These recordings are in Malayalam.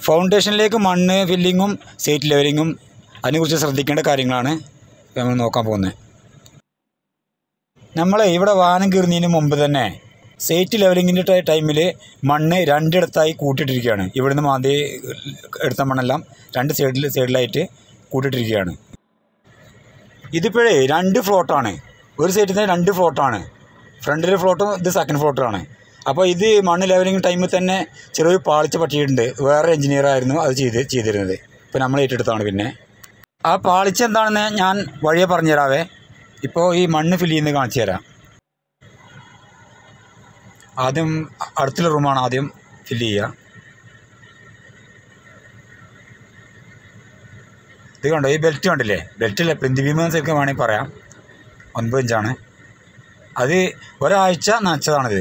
ഫൗണ്ടേഷനിലേക്ക് മണ്ണ് ഫില്ലിങ്ങും സീറ്റ് ലെവലിങ്ങും അതിനെക്കുറിച്ച് ശ്രദ്ധിക്കേണ്ട കാര്യങ്ങളാണ് നമ്മൾ നോക്കാൻ പോകുന്നത് നമ്മൾ ഇവിടെ വാനം കീറുന്നതിന് മുമ്പ് തന്നെ സൈറ്റ് ലെവലിങ്ങിൻ്റെ ടൈമിൽ മണ്ണ് രണ്ടിടത്തായി കൂട്ടിയിട്ടിരിക്കുകയാണ് ഇവിടുന്ന് മാന്തി എടുത്ത മണ്ണെല്ലാം രണ്ട് സൈഡിൽ സൈഡിലായിട്ട് കൂട്ടിയിട്ടിരിക്കുകയാണ് ഇതിപ്പോഴേ രണ്ട് ഫ്ലോട്ടാണ് ഒരു സൈഡിൽ തന്നെ രണ്ട് ഫ്ലോട്ടാണ് ഫ്രണ്ടിലെ ഫ്ലോട്ടും ഇത് സെക്കൻഡ് ഫ്ലോട്ടുമാണ് അപ്പോൾ ഇത് മണ്ണ് ലെവലിംഗ് ടൈമിൽ തന്നെ ചെറിയൊരു പാളിച്ച പറ്റിയിട്ടുണ്ട് വേറെ എഞ്ചിനീയർ ആയിരുന്നു അത് ചെയ്ത് ചെയ്തിരുന്നത് ഇപ്പോൾ നമ്മൾ ഏറ്റെടുത്താണ് പിന്നെ ആ പാളിച്ച എന്താണെന്ന് ഞാൻ വഴിയെ പറഞ്ഞുതരാവേ ഇപ്പോൾ ഈ മണ്ണ് ഫില്ല് ചെയ്യുന്നത് കാണിച്ചു തരാം ആദ്യം അടുത്തുള്ള റൂമാണ് ആദ്യം ഫില്ല് ചെയ്യുക ഇത് കണ്ടോ ഈ ബെൽറ്റ് കണ്ടില്ലേ ബെൽറ്റില്ല പ്രിന്ത് ബീമെന്നൊക്കെ വേണമെങ്കിൽ പറയാം ഒൻപത് ഇഞ്ചാണ് അത് ഒരാഴ്ച നനച്ചതാണിത്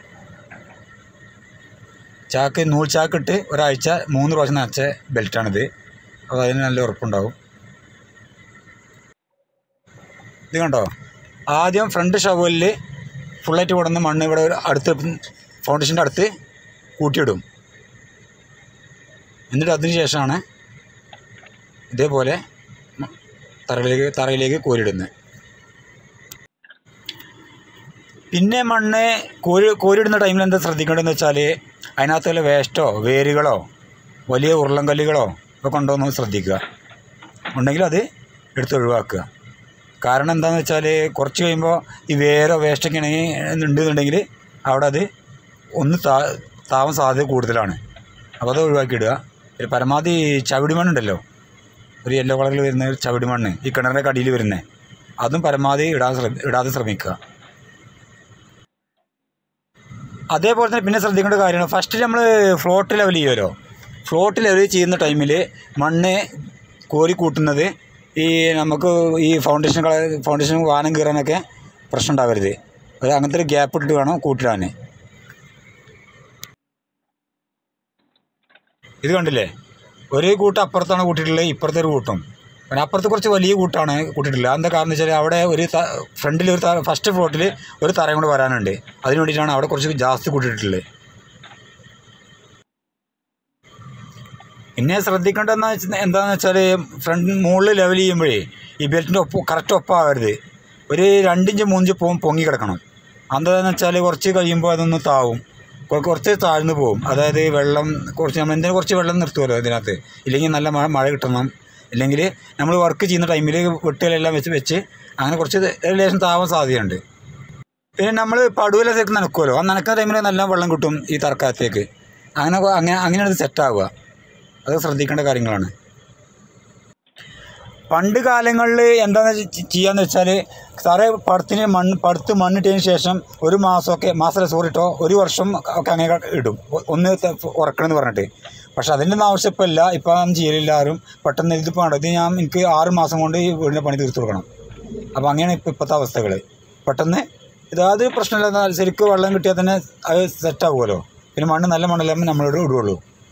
ചാക്ക് നൂൽ ചാക്കിട്ട് ഒരാഴ്ച മൂന്ന് പ്രാവശ്യം നനച്ച ബെൽറ്റാണിത് അപ്പോൾ അതിന് നല്ല ഉറപ്പുണ്ടാവും ഇത് കണ്ടോ ആദ്യം ഫ്രണ്ട് ഷവലിൽ ഫുള്ളായിട്ട് കൊടുന്ന് മണ്ണ് ഇവിടെ ഒരു അടുത്ത് ഫൗണ്ടേഷൻ്റെ അടുത്ത് കൂട്ടിയിടും എന്നിട്ട് അതിന് ശേഷമാണ് ഇതേപോലെ മ- തറയിലേക്ക് തറയിലേക്ക് കോരിയിടുന്നത് പിന്നെ മണ്ണ് കോരി കോരിയിടുന്ന ടൈമിൽ എന്താ ശ്രദ്ധിക്കേണ്ടതെന്ന് വെച്ചാൽ അതിനകത്തുള്ള വേസ്റ്റോ വേരുകളോ വലിയ ഉരുളൻകല്ലുകളോ ഒക്കെ ഉണ്ടോ എന്ന് ശ്രദ്ധിക്കുക ഉണ്ടെങ്കിൽ അത് എടുത്ത് ഒഴിവാക്കുക കാരണം എന്താണെന്ന് വെച്ചാൽ കുറച്ച് കഴിയുമ്പോൾ ഈ വേരോ വേസ്റ്റൊക്കെ ആണെങ്കിൽ ഉണ്ടെന്നുണ്ടെങ്കിൽ അവിടെ അത് ഒന്ന് താ താവാൻ സാധ്യത കൂടുതലാണ് അപ്പോൾ അത് ഒഴിവാക്കിയിടുക ഒരു പരമാവധി ചവിടി മണ്ണുണ്ടല്ലോ ഒരു യെല്ലോ കളറിൽ വരുന്ന ഒരു ചവിടി മണ്ണ് ഈ കിണറിൻ്റെ കടിയിൽ വരുന്നത് അതും പരമാവധി ഇടാൻ ശ്രമി ഇടാതെ ശ്രമിക്കുക അതേപോലെ തന്നെ പിന്നെ ശ്രദ്ധിക്കേണ്ട കാര്യമാണ് ഫസ്റ്റ് നമ്മൾ ഫ്ലോട്ട് ലെവൽ ചെയ്യുമല്ലോ ഫ്ലോട്ട് ലെവൽ ചെയ്യുന്ന ടൈമിൽ മണ്ണ് കോരി കൂട്ടുന്നത് ഈ നമുക്ക് ഈ ഫൗണ്ടേഷൻ കള ഫൗണ്ടേഷൻ വാനം കീറാനൊക്കെ പ്രശ്നം ഉണ്ടാവരുത് ഒരു അങ്ങനത്തെ ഒരു ഗ്യാപ്പ് ഇട്ടിട്ട് വേണം കൂട്ടിടാൻ ഇത് കണ്ടില്ലേ ഒരു കൂട്ടം അപ്പുറത്താണ് കൂട്ടിയിട്ടുള്ളത് ഇപ്പുറത്തെ ഒരു കൂട്ടം പിന്നെ അപ്പുറത്ത് കുറച്ച് വലിയ കൂട്ടാണ് കൂട്ടിയിട്ടുള്ളത് എന്താ കാരണം വെച്ചാൽ അവിടെ ഒരു ഫ്രണ്ടിൽ ഒരു ഫസ്റ്റ് ഫ്ലോട്ടിൽ ഒരു തറയും കൂടെ വരാനുണ്ട് അതിന് വേണ്ടിയിട്ടാണ് അവിടെ കുറച്ച് ജാസ്തി കൂട്ടിയിട്ടുള്ളത് പിന്നെ ശ്രദ്ധിക്കേണ്ടതെന്ന് വെച്ചാൽ എന്താണെന്ന് വെച്ചാൽ ഫ്രണ്ട് മുകളിൽ ലെവൽ ചെയ്യുമ്പോഴേ ഈ ബെൽറ്റിൻ്റെ ഒപ്പം കറക്റ്റ് ഒപ്പമാവരുത് ഒരു രണ്ടിഞ്ച് മൂന്നിഞ്ച് പോ പൊങ്ങി കിടക്കണം എന്താണെന്ന് വെച്ചാൽ കുറച്ച് കഴിയുമ്പോൾ അതൊന്ന് താവും കൊ- കുറച്ച് താഴ്ന്നു പോകും അതായത് വെള്ളം കുറച്ച് നമ്മൾ എന്തിനും കുറച്ച് വെള്ളം നിർത്തുമല്ലോ ഇതിനകത്ത് ഇല്ലെങ്കിൽ നല്ല മഴ മഴ കിട്ടണം ഇല്ലെങ്കിൽ നമ്മൾ വർക്ക് ചെയ്യുന്ന ടൈമിൽ വെട്ടുകളെല്ലാം വെച്ച് വെച്ച് അങ്ങനെ കുറച്ച് ലേശം താവാൻ സാധ്യതയുണ്ട് പിന്നെ നമ്മൾ പടുവിലെ ശരിക്കും നനക്കുമല്ലോ ആ നനക്കുന്ന ടൈമിൽ നല്ല വെള്ളം കിട്ടും ഈ തറക്കകത്തേക്ക് അങ്ങനെ അങ്ങനെ അങ്ങനെയാണ് ഇത് സെറ്റാവുക അത് ശ്രദ്ധിക്കേണ്ട കാര്യങ്ങളാണ് പണ്ട് കാലങ്ങളിൽ എന്താണെന്ന് ചെയ്യാന്ന് വെച്ചാൽ സാറേ പടത്തിന് മണ്ണ് പടുത്ത് മണ്ണിട്ടതിന് ശേഷം ഒരു മാസമൊക്കെ മാസം സോറി കേട്ടോ ഒരു വർഷം ഒക്കെ അങ്ങനെ ഇടും ഒ- ഒന്ന് ത- ഉറക്കണമെന്ന് പറഞ്ഞിട്ട് പക്ഷെ അതിൻ്റെ ഒന്നും ആവശ്യം ഇപ്പോൾ ഇല്ല ഇപ്പോൾ ഒന്നും ചെയ്യലില്ല ആരും പെട്ടെന്ന് ഇതിപ്പോൾ കണ്ടോ ഇത് ഞാൻ എനിക്ക് ആറ് മാസം കൊണ്ട് ഈ വീടിൻ്റെ പണി തീർത്തു കൊടുക്കണം അപ്പോൾ അങ്ങനെയാണ് ഇപ്പോൾ ഇപ്പോഴത്തെ അവസ്ഥകൾ പെട്ടെന്ന് ഇതാത് പ്രശ്നമില്ല എന്നാൽ ശരിക്കും വെള്ളം കിട്ടിയാൽ തന്നെ അത് സെറ്റാകുമല്ലോ പിന്നെ മണ്ണ് നല്ല മണ്ണിലാകുമ്പോൾ നമ്മളോട് ഇടുകയുള്ളൂ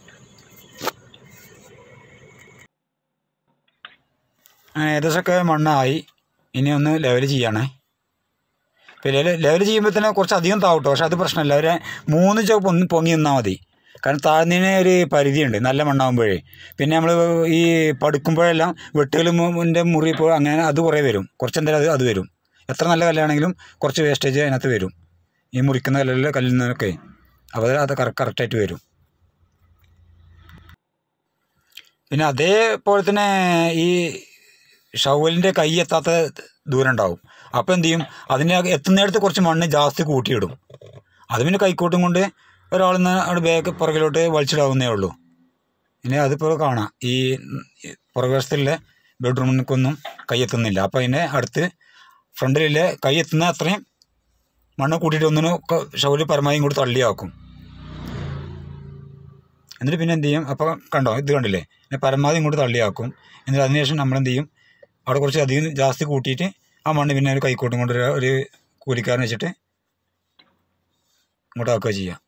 അങ്ങനെ ഏകദേശമൊക്കെ മണ്ണായി ഇനി ഒന്ന് ലെവൽ ചെയ്യണേ ഇപ്പോൾ ലെവൽ ലെവൽ ചെയ്യുമ്പോൾ തന്നെ കുറച്ച് അധികം താവട്ടോ പക്ഷെ അത് പ്രശ്നമില്ല ഒരു മൂന്ന് ചുവപ്പ് ഒന്ന് പൊങ്ങി നിന്നാൽ മതി കാരണം താഴ്ന്നതിന് ഒരു പരിധിയുണ്ട് നല്ല മണ്ണാകുമ്പോഴേ പിന്നെ നമ്മൾ ഈ പടുക്കുമ്പോഴെല്ലാം വെട്ടുകളുടെ മുറി ഇപ്പോൾ അങ്ങനെ അത് കുറേ വരും കുറച്ച് എന്തായാലും അത് അത് വരും എത്ര നല്ല കല്ലാണെങ്കിലും കുറച്ച് വേസ്റ്റേജ് അതിനകത്ത് വരും ഈ മുറിക്കുന്ന കല്ലിൽ കല്ലിൽ നിന്നൊക്കെ അപ്പോൾ അത് കറക്റ്റായിട്ട് വരും പിന്നെ അതേപോലെ തന്നെ ഈ ഷവലിൻ്റെ കൈ എത്താത്ത ദൂരം ഉണ്ടാവും അപ്പോൾ എന്ത് ചെയ്യും അതിന് എത്തുന്നിടത്ത് കുറച്ച് മണ്ണ് ജാസ്തി കൂട്ടിയിടും അത് പിന്നെ കൈക്കോട്ടും കൊണ്ട് ഒരാൾ നിന്ന് അവിടെ ബാഗ് പുറകിലോട്ട് വലിച്ചിടാവുന്നേ ഉള്ളൂ ഇനി അതിപ്പോൾ കാണാം ഈ പുറകുവശത്തുള്ള ബെഡ്റൂമിനൊന്നും കൈ എത്തുന്നില്ല അപ്പോൾ അതിനെ അടുത്ത് ഫ്രണ്ടിലെ കൈ എത്തുന്ന അത്രയും മണ്ണ് കൂട്ടിയിട്ട് ഒന്നിനും ഷവല് പരമാവധി കൂടി തള്ളിയാക്കും എന്നിട്ട് പിന്നെ എന്ത് ചെയ്യും അപ്പോൾ കണ്ടോ ഇത് കണ്ടില്ലേ പിന്നെ പരമാവധി ഇങ്ങോട്ട് തള്ളിയാക്കും എന്നിട്ട് അതിനുശേഷം നമ്മൾ എന്ത് ചെയ്യും അവിടെ കുറച്ച് അധികം ജാസ്തി കൂട്ടിയിട്ട് ആ മണ്ണ് പിന്നെ ഒരു കൈക്കോട്ടും കൊണ്ട് ഒരു- ഒരു കൂലിക്കാരൻ വെച്ചിട്ട് ഇങ്ങോട്ട് ആക്കുക ചെയ്യുക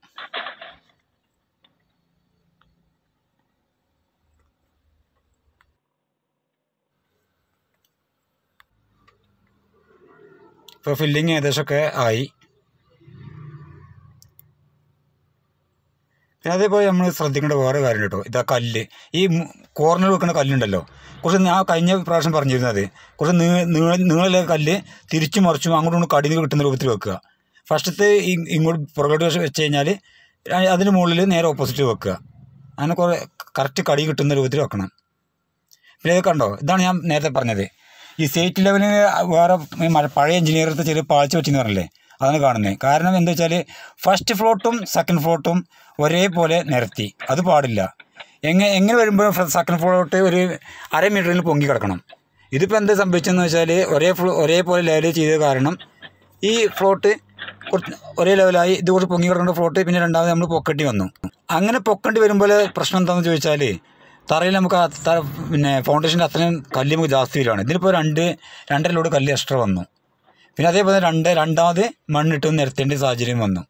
ഇപ്പോൾ ഫില്ലിങ് ഏകദേശമൊക്കെ ആയി പിന്നെ അതേപോലെ നമ്മൾ ശ്രദ്ധിക്കേണ്ട വേറെ കാര്യം കേട്ടോ ഇതാ കല്ല് ഈ കോർണർ വെക്കുന്ന കല്ലുണ്ടല്ലോ കുറച്ച് ഞാൻ കഴിഞ്ഞ പ്രാവശ്യം പറഞ്ഞിരുന്നത് കുറച്ച് നീ നീള നീളമുള്ള കല്ല് തിരിച്ചു മറിച്ചും അങ്ങോട്ടും ഇങ്ങോട്ടും കടിഞ്ഞ് കിട്ടുന്ന രൂപത്തിൽ വെക്കുക ഫസ്റ്റത്തെ ഈ- ഇങ്ങോട്ട് പുറകോട്ട് വെച്ച് വെച്ച് കഴിഞ്ഞാൽ അതിന് മുകളിൽ നേരെ ഓപ്പോസിറ്റ് വെക്കുക അങ്ങനെ കുറേ കറക്റ്റ് കടി കിട്ടുന്ന രൂപത്തിൽ വെക്കണം പിന്നെ ഇത് കണ്ടോ ഇതാണ് ഞാൻ നേരത്തെ പറഞ്ഞത് ഈ സ്റ്റേറ്റ് ലെവലിൽ വേറെ ഈ മഴ- പഴയ എഞ്ചിനീയറത്തെ ചെറിയ പാഴ്ച പറ്റിയെന്ന് പറഞ്ഞില്ലേ അതാണ് കാണുന്നത് കാരണം എന്താ വെച്ചാൽ ഫസ്റ്റ് ഫ്ലോട്ടും സെക്കൻഡ് ഫ്ലോട്ടും ഒരേപോലെ നിരത്തി അത് പാടില്ല എങ്ങനെ എങ്ങനെ വരുമ്പോഴും സെക്കൻഡ് ഫ്ലോട്ട് ഒരു അര മീറ്ററിൽ പൊങ്ങി കിടക്കണം ഇതിപ്പോൾ എന്താ സംഭവിച്ചതെന്ന് വെച്ചാൽ ഒരേ ഫ്ലോ ഒരേപോലെ ലെവൽ ചെയ്ത കാരണം ഈ ഫ്ലോട്ട് കുറച്ച് ഒരേ ലെവലായി ഇത് കുറച്ച് പൊങ്ങി കിടക്കേണ്ട ഫ്ലോട്ട് പിന്നെ രണ്ടാമത് നമ്മൾ പൊക്കണ്ടി വന്നു അങ്ങനെ പൊക്കണ്ടി വരുമ്പോൾ പ്രശ്നം എന്താണെന്ന് ചോദിച്ചാൽ തറയിൽ നമുക്ക് ആ ത- പിന്നെ ഫൗണ്ടേഷൻ്റെ അത്രയും കല്ല് നമുക്ക് ജാസ്തി വരികയാണ് ഇതിലിപ്പോൾ രണ്ട് രണ്ടര ലോഡ് കല്ല് എക്സ്ട്രാ വന്നു പിന്നെ അതേപോലെ രണ്ട് രണ്ടാമത് മണ്ണിട്ട് നിരത്തേണ്ട സാഹചര്യം വന്നു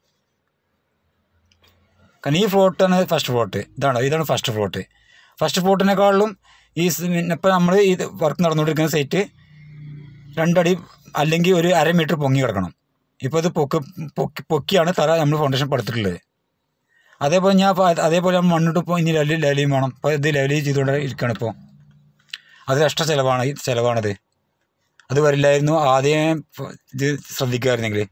കാരണം ഈ ഫ്ലോട്ടാണ് ഫസ്റ്റ് ഫ്ലോട്ട് ഇതാണ് ഇതാണ് ഫസ്റ്റ് ഫ്ലോട്ട് ഫസ്റ്റ് ഫ്ലോട്ടിനേക്കാളും ഈ ഇപ്പോൾ നമ്മൾ ഈ വർക്ക് നടന്നുകൊണ്ടിരിക്കുന്ന സൈറ്റ് രണ്ടടി അല്ലെങ്കിൽ ഒരു അര മീറ്റർ പൊങ്ങി കിടക്കണം ഇപ്പോൾ ഇത് പൊക്ക് പൊക്കി പൊക്കിയാണ് തറ നമ്മൾ ഫൗണ്ടേഷൻ പടുത്തിട്ടുള്ളത് അതേപോലെ ഞാൻ ഇപ്പോൾ അതേപോലെ ഞാൻ മണ്ണിട്ട് ഇപ്പോൾ ഇനി ലെവലി ലെവലിയും വേണം അപ്പോൾ ഇത് ലെവലി ചെയ്തുകൊണ്ട് ഇരിക്കുകയാണ് ഇപ്പോൾ അത് എക്സ്ട്രാ ചിലവാണ് ഈ ചിലവാണത് അത് വരില്ലായിരുന്നു ആദ്യം ഇത് ശ്രദ്ധിക്കുമായിരുന്നെങ്കിൽ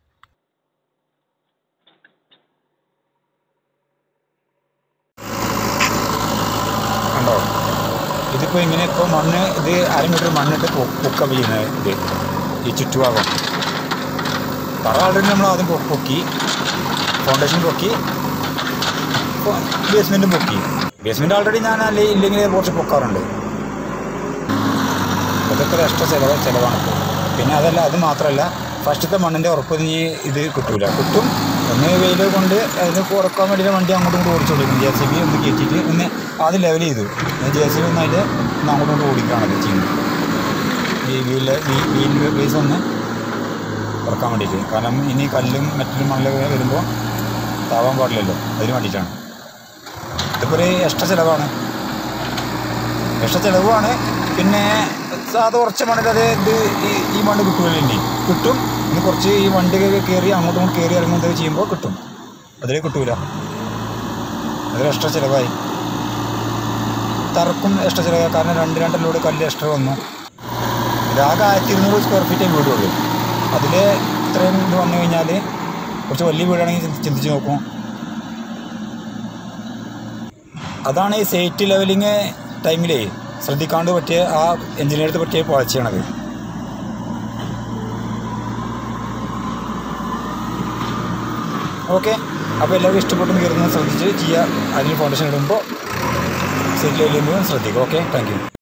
കണ്ടോ ഇതിപ്പോൾ ഇങ്ങനെ ഇപ്പോൾ മണ്ണ് ഇത് അര മീറ്റർ മണ്ണിട്ട് പൊക്ക ചെയ്യുന്നത് ഇത് ഈ ചുറ്റുഭാഗം തറ ആൾറെഡി നമ്മൾ ആദ്യം പൊ- പൊക്കി ഫൗണ്ടേഷൻ പൊക്കി ബേസ്മെൻറ്റും പൊക്കി ബേസ്മെൻറ്റ് ആൾറെഡി ഞാൻ അല്ലെ ഇല്ലെങ്കിൽ കുറച്ച് പൊക്കാറുണ്ട് അതൊക്കെ ഒരു എക്സ്ട്രാ ചിലവ് ചിലവാണ് ഇപ്പോൾ പിന്നെ അതല്ല അത് മാത്രമല്ല ഫസ്റ്റത്തെ മണ്ണിൻ്റെ ഉറപ്പ് നീ ഇത് കിട്ടൂല കിട്ടും ഒന്ന് വെയിൽ കൊണ്ട് അതിന് കുറക്കാൻ വേണ്ടിയിട്ട് വണ്ടി അങ്ങോട്ടും ഇങ്ങോട്ടും ഓടിച്ചോണ്ടിരിക്കും ജെ സി ബി ഒന്ന് കയറ്റിയിട്ട് ഒന്ന് ആദ്യം ലെവൽ ചെയ്തു ജെ സി ബി ഒന്ന് അതിൽ ഒന്ന് അങ്ങോട്ടും ഇങ്ങോട്ടും ഓടിക്കുകയാണ് ചെയ്യുന്നത് ഈ വീല് വീൽ ബേസ് ഒന്ന് കുറക്കാൻ വേണ്ടിയിട്ട് കാരണം ഇനി കല്ലും മറ്റും മണലൊക്കെ വരുമ്പോൾ താവാൻ പാടില്ലല്ലോ അതിന് വേണ്ടിയിട്ടാണ് ഇതിപ്പോൾ ഒരു എക്സ്ട്രാ ചിലവാണ് എക്സ്ട്രാ ചിലവുമാണ് പിന്നെ സാധാ കുറച്ച് മണ്ണിൽ അത് ഇത് ഈ- ഈ മണ്ണ് കിട്ടുമല്ലോ ഇനി കിട്ടും ഇനി കുറച്ച് ഈ വണ്ടി കയറി അങ്ങോട്ടും ഇങ്ങോട്ടും കയറി ഇറങ്ങുന്നത് ചെയ്യുമ്പോൾ കിട്ടും അതിൽ കിട്ടൂല അതിൽ എക്സ്ട്രാ ചിലവായി തറക്കും എക്സ്ട്രാ ചിലവായി കാരണം രണ്ട് രണ്ടിലൂടെ കല്ല് എക്സ്ട്രാ വന്നു ഇതാകെ ആയിരത്തി ഇരുന്നൂറ് സ്ക്വയർ ഫീറ്റേ വീടുള്ളൂ അതിൽ ഇത്രയും ഇത് വന്നു കഴിഞ്ഞാൽ കുറച്ച് വലിയ വീടാണെങ്കിൽ ചിന്തി- ചിന്തിച്ച് നോക്കും അതാണ് ഈ സൈറ്റ് ലെവലിങ് ടൈമിലേ ശ്രദ്ധിക്കാണ്ട് പറ്റിയ ആ എഞ്ചിനീയർക്ക് പറ്റിയ പാഴ്ചയാണത് ഓക്കെ അപ്പോൾ എല്ലാവർക്കും ഇഷ്ടപ്പെട്ടു കയറുന്നത് ശ്രദ്ധിച്ച് ചെയ്യുക അതിന് ഫൗണ്ടേഷൻ ഇടുമ്പോൾ സൈറ്റ് ലെവലിൽ ശ്രദ്ധിക്കുക ഓക്കെ താങ്ക് യു